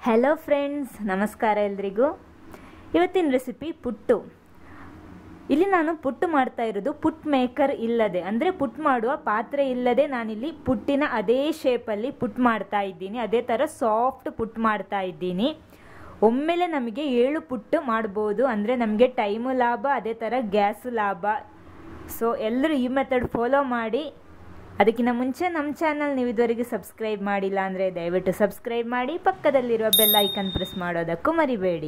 hello friends ನಮಸ್ಕಾರ ಎಲ್ರಿಗೂ ಇವತ್ತಿನ ರೆಸಿಪಿ ಪುಟ್ಟು ಇಲ್ಲಿ ನಾನು ಪುಟ್ಟು ಮಾಡ್ತಾ ಇರೋದು ಪುಟ್ ಮೇಕರ್ ಇಲ್ಲದೆ ಅಂದರೆ ಪುಟ್ ಮಾಡುವ ಪಾತ್ರೆ ಇಲ್ಲದೆ ನಾನಿಲ್ಲಿ ಪುಟ್ಟಿನ ಅದೇ ಶೇಪಲ್ಲಿ ಪುಟ್ ಮಾಡ್ತಾ ಇದ್ದೀನಿ ಅದೇ ಥರ ಸಾಫ್ಟ್ ಪುಟ್ ಮಾಡ್ತಾ ಇದ್ದೀನಿ ಒಮ್ಮೆಲೆ ನಮಗೆ ಏಳು ಪುಟ್ಟು ಮಾಡ್ಬೋದು ಅಂದರೆ ನಮಗೆ ಟೈಮು ಲಾಭ ಅದೇ ಥರ ಗ್ಯಾಸು ಲಾಭ ಸೊ ಎಲ್ಲರೂ ಈ ಮೆಥಡ್ ಫಾಲೋ ಮಾಡಿ ಅದಕ್ಕಿಂತ ಮುಂಚೆ ನಮ್ಮ ಚಾನಲ್ ನೀವು ಇದುವರೆಗೆ ಸಬ್ಸ್ಕ್ರೈಬ್ ಮಾಡಿಲ್ಲ ಅಂದರೆ ದಯವಿಟ್ಟು ಸಬ್ಸ್ಕ್ರೈಬ್ ಮಾಡಿ ಪಕ್ಕದಲ್ಲಿರುವ ಬೆಲ್ ಐಕನ್ ಪ್ರೆಸ್ ಮಾಡೋದಕ್ಕೂ ಮರಿಬೇಡಿ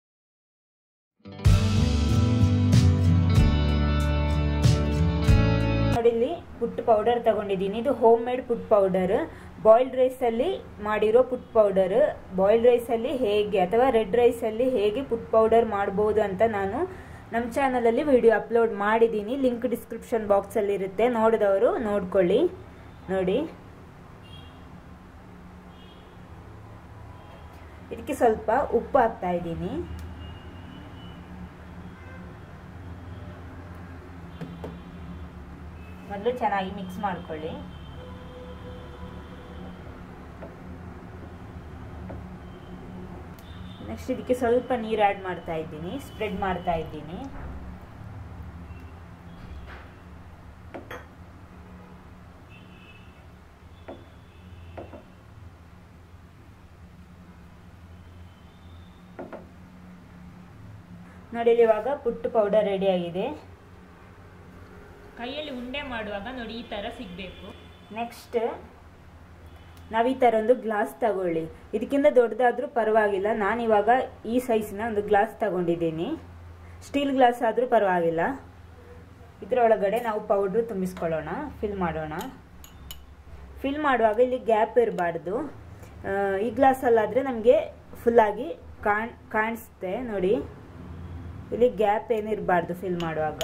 ನೋಡಿ ಇಲ್ಲಿ ಪುಟ್ ಪೌಡರ್ ತಗೊಂಡಿದ್ದೀನಿ ಇದು home made puttu powder boiled ರೈಸಲ್ಲಿ ಮಾಡಿರೋ ಪುಟ್ ಪೌಡರ್ ಬಾಯ್ಲ್ಡ್ ರೈಸಲ್ಲಿ ಹೇಗೆ ಅಥವಾ ರೆಡ್ ರೈಸಲ್ಲಿ ಹೇಗೆ ಪುಟ್ ಪೌಡರ್ ಮಾಡ್ಬೋದು ಅಂತ ನಾನು ನಮ್ಮ ಚಾನಲಲ್ಲಿ ವಿಡಿಯೋ ಅಪ್ಲೋಡ್ ಮಾಡಿದ್ದೀನಿ ಲಿಂಕ್ ಡಿಸ್ಕ್ರಿಪ್ಷನ್ ಬಾಕ್ಸಲ್ಲಿ ಇರುತ್ತೆ ನೋಡಿದವರು ನೋಡ್ಕೊಳ್ಳಿ ನೋಡಿ ಇದಕ್ಕೆ ಸ್ವಲ್ಪ ಉಪ್ಪು ಹಾಕ್ತಾ ಇದ್ದೀನಿ ಮೊದಲು ಚೆನ್ನಾಗಿ ಮಿಕ್ಸ್ ಮಾಡ್ಕೊಳ್ಳಿ ನೆಕ್ಸ್ಟ್ ಇದಕ್ಕೆ ಸ್ವಲ್ಪ ನೀರು ಆ್ಯಡ್ ಮಾಡ್ತಾ ಇದ್ದೀನಿ ಸ್ಪ್ರೆಡ್ ಮಾಡ್ತಾ ಇದ್ದೀನಿ ನೋಡಿ ಇವಾಗ ಪುಟ್ಟು ಪೌಡರ್ ರೆಡಿ ಆಗಿದೆ ಕೈಯಲ್ಲಿ ಉಂಡೆ ಮಾಡುವಾಗ ನೋಡಿ ಈ ತರ ಸಿಗ್ಬೇಕು ನೆಕ್ಸ್ಟ್ ನಾವು ಈ ಥರ ಒಂದು ಗ್ಲಾಸ್ ತಗೊಳ್ಳಿ ಇದಕ್ಕಿಂತ ದೊಡ್ಡದಾದ್ರೂ ಪರವಾಗಿಲ್ಲ ನಾನಿವಾಗ ಈ ಸೈಜಿನ ಒಂದು ಗ್ಲಾಸ್ ತಗೊಂಡಿದ್ದೀನಿ ಸ್ಟೀಲ್ ಗ್ಲಾಸ್ ಆದರೂ ಪರವಾಗಿಲ್ಲ ಇದರೊಳಗಡೆ ನಾವು ಪೌಡ್ರು ತುಂಬಿಸ್ಕೊಳ್ಳೋಣ ಫಿಲ್ ಮಾಡೋಣ ಫಿಲ್ ಮಾಡುವಾಗ ಇಲ್ಲಿ ಗ್ಯಾಪ್ ಇರಬಾರ್ದು ಈ ಗ್ಲಾಸಲ್ಲಾದರೆ ನಮಗೆ ಫುಲ್ಲಾಗಿ ಕಾಣ್ ಕಾಣಿಸುತ್ತೆ ನೋಡಿ ಇಲ್ಲಿ ಗ್ಯಾಪ್ ಏನಿರಬಾರ್ದು ಫಿಲ್ ಮಾಡುವಾಗ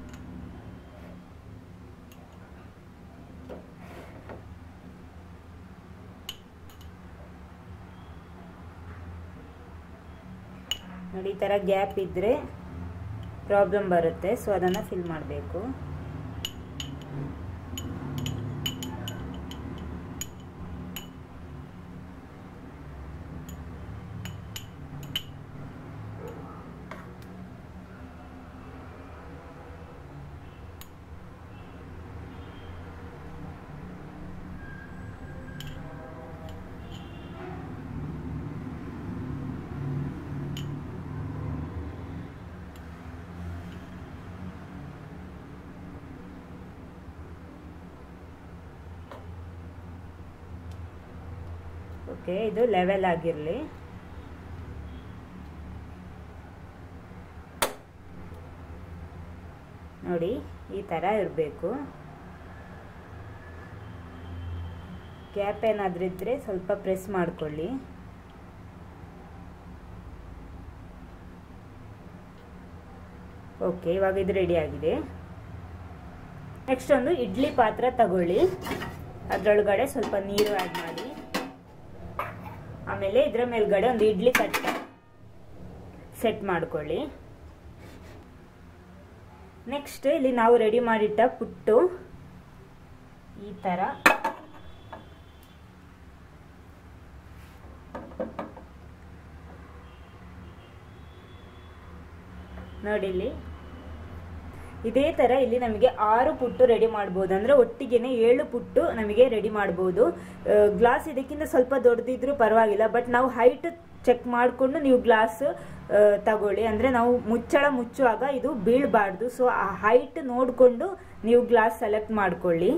ನೋಡಿ ಈ ಥರ ಗ್ಯಾಪ್ ಇದ್ದರೆ ಪ್ರಾಬ್ಲಮ್ ಬರುತ್ತೆ ಸೊ ಅದನ್ನು ಫಿಲ್ ಮಾಡಬೇಕು ಓಕೆ ಇದು ಲೆವೆಲ್ ಆಗಿರಲಿ ನೋಡಿ ಈ ಥರ ಇರಬೇಕು ಗ್ಯಾಪ್ ಏನಾದರೂ ಇದ್ದರೆ ಸ್ವಲ್ಪ ಪ್ರೆಸ್ ಮಾಡ್ಕೊಳ್ಳಿ ಓಕೆ ಇವಾಗ ಇದು ರೆಡಿ ಆಗಿದೆ ನೆಕ್ಸ್ಟ್ ಒಂದು ಇಡ್ಲಿ ಪಾತ್ರ ತಗೊಳ್ಳಿ ಅದರೊಳಗಡೆ ಸ್ವಲ್ಪ ನೀರು ಆ್ಯಡ್ ಮಾಡಿ ಆಮೇಲೆ ಇದರ ಮೇಲ್ಗಡೆ ಒಂದು ಇಡ್ಲಿ ತಟ್ಟೆ ಸೆಟ್ ಮಾಡ್ಕೊಳ್ಳಿ ನೆಕ್ಸ್ಟ್ ಇಲ್ಲಿ ನಾವು ರೆಡಿ ಮಾಡಿಟ್ಟ ಪುಟ್ಟು ಈ ಥರ ನೋಡಿ ಇಲ್ಲಿ ಇದೇ ಥರ ಇಲ್ಲಿ ನಮಗೆ ಆರು ಪುಟ್ಟು ರೆಡಿ ಮಾಡ್ಬೋದು ಅಂದರೆ ಒಟ್ಟಿಗೆನೆ ಏಳು ಪುಟ್ಟು ನಮಗೆ ರೆಡಿ ಮಾಡ್ಬೋದು ಗ್ಲಾಸ್ ಇದಕ್ಕಿಂತ ಸ್ವಲ್ಪ ದೊಡ್ಡದಿದ್ರೂ ಪರವಾಗಿಲ್ಲ ಬಟ್ ನಾವು ಹೈಟ್ ಚೆಕ್ ಮಾಡಿಕೊಂಡು ನೀವು ಗ್ಲಾಸ್ ತಗೊಳ್ಳಿ ಅಂದರೆ ನಾವು ಮುಚ್ಚಳ ಮುಚ್ಚುವಾಗ ಇದು ಬೀಳಬಾರ್ದು ಸೊ ಆ ಹೈಟ್ ನೋಡಿಕೊಂಡು ನೀವು ಗ್ಲಾಸ್ ಸೆಲೆಕ್ಟ್ ಮಾಡ್ಕೊಳ್ಳಿ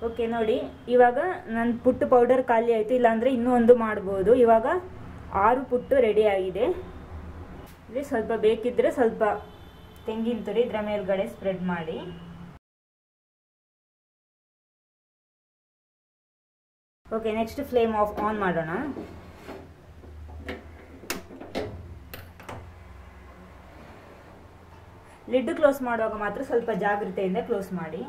ಓಕೆ ನೋಡಿ ಇವಾಗ ನನ್ನ ಪುಟ್ಟು ಪೌಡರ್ ಖಾಲಿ ಆಯಿತು ಇಲ್ಲಾಂದರೆ ಇನ್ನೂ ಒಂದು ಮಾಡ್ಬೋದು ಇವಾಗ ಆರು ಪುಟ್ಟು ರೆಡಿ ಆಗಿದೆ ಇಲ್ಲಿ ಸ್ವಲ್ಪ ಬೇಕಿದ್ದರೆ ಸ್ವಲ್ಪ ತೆಂಗಿನ ತುರಿ ಇದರ ಮೇಲ್ಗಡೆ ಸ್ಪ್ರೆಡ್ ಮಾಡಿ okay next flame off on ಮಾಡೋಣ ಲಿಡ್ ಕ್ಲೋಸ್ ಮಾಡುವಾಗ ಮಾತ್ರ ಸ್ವಲ್ಪ ಜಾಗ್ರತೆಯಿಂದ ಕ್ಲೋಸ್ ಮಾಡಿ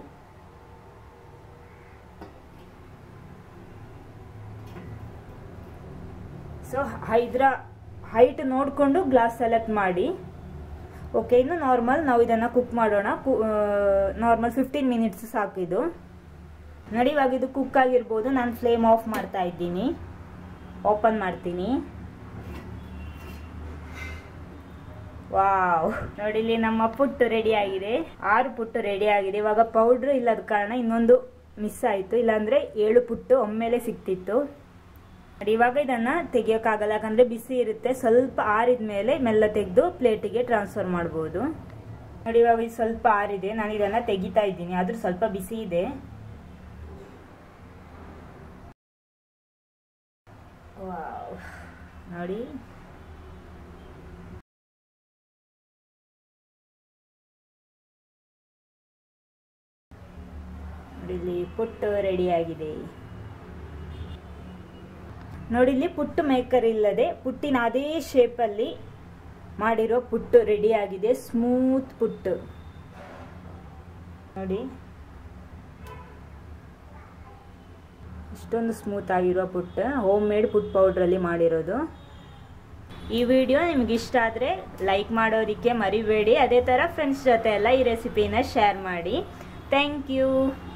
ಸೊ ಇದರ ಹೈಟ್ ನೋಡಿಕೊಂಡು ಗ್ಲಾಸ್ ಸೆಲೆಕ್ಟ್ ಮಾಡಿ ಓಕೆ ಇನ್ನು ನಾರ್ಮಲ್ ನಾವು ಇದನ್ನು ಕುಕ್ ಮಾಡೋಣ ನಾರ್ಮಲ್ ಫಿಫ್ಟೀನ್ ಮಿನಿಟ್ಸ್ ಸಾಕಿದು ನೋಡಿ ಇವಾಗ ಇದು ಕುಕ್ ಆಗಿರ್ಬೋದು ನಾನು ಫ್ಲೇಮ್ ಆಫ್ ಮಾಡ್ತಾ ಇದ್ದೀನಿ ಓಪನ್ ಮಾಡ್ತೀನಿ ವಾವ್ ನೋಡಿ ಇಲ್ಲಿ ನಮ್ಮ ಪುಟ್ಟು ರೆಡಿ ಆಗಿದೆ ಆರು ಪುಟ್ಟು ರೆಡಿ ಆಗಿದೆ ಇವಾಗ ಪೌಡ್ರ್ ಇಲ್ಲದ ಕಾರಣ ಇನ್ನೊಂದು ಮಿಸ್ ಆಯಿತು ಇಲ್ಲಾಂದ್ರೆ ಏಳು ಪುಟ್ಟು ಒಮ್ಮೆಲೆ ಸಿಕ್ತಿತ್ತು ನೋಡಿ ಇವಾಗ ಇದನ್ನ ತೆಗಿಯೋಕ್ಕಾಗಲ್ಲ ಯಾಕಂದ್ರೆ ಬಿಸಿ ಇರುತ್ತೆ ಸ್ವಲ್ಪ ಆರಿದ ಮೇಲೆ ಮೆಲ್ಲ ತೆಗೆದು ಪ್ಲೇಟಿಗೆ ಟ್ರಾನ್ಸ್ಫರ್ ಮಾಡ್ಬೋದು ನೋಡಿ ಇವಾಗ ಇದು ಸ್ವಲ್ಪ ಆರಿದೆ ನಾನು ಇದನ್ನ ತೆಗಿತಾ ಇದ್ದೀನಿ ಆದ್ರೂ ಸ್ವಲ್ಪ ಬಿಸಿ ಇದೆ ವಾವ್ ನೋಡಿ ನೋಡಿ ಇಲ್ಲಿ ಪುಟ್ಟು ರೆಡಿ ಆಗಿದೆ ನೋಡಿ ಇಲ್ಲಿ ಪುಟ್ಟು ಮೇಕರ್ ಇಲ್ಲದೆ ಪುಟ್ಟಿನ ಅದೇ ಶೇಪಲ್ಲಿ ಮಾಡಿರೋ ಪುಟ್ಟು ರೆಡಿ ಆಗಿದೆ ಸ್ಮೂತ್ ಪುಟ್ಟು ನೋಡಿ ಇಷ್ಟೊಂದು ಸ್ಮೂತ್ ಆಗಿರೋ ಪುಟ್ಟು ಹೋಮ್ ಮೇಡ್ ಪುಟ್ ಪೌಡ್ರಲ್ಲಿ ಮಾಡಿರೋದು ಈ ವಿಡಿಯೋ ನಿಮ್ಗೆ ಇಷ್ಟ ಆದರೆ ಲೈಕ್ ಮಾಡೋದಕ್ಕೆ ಮರಿಬೇಡಿ ಅದೇ ಥರ ಫ್ರೆಂಡ್ಸ್ ಜೊತೆ ಎಲ್ಲ ಈ ರೆಸಿಪಿನ ಶೇರ್ ಮಾಡಿ ಥ್ಯಾಂಕ್ ಯು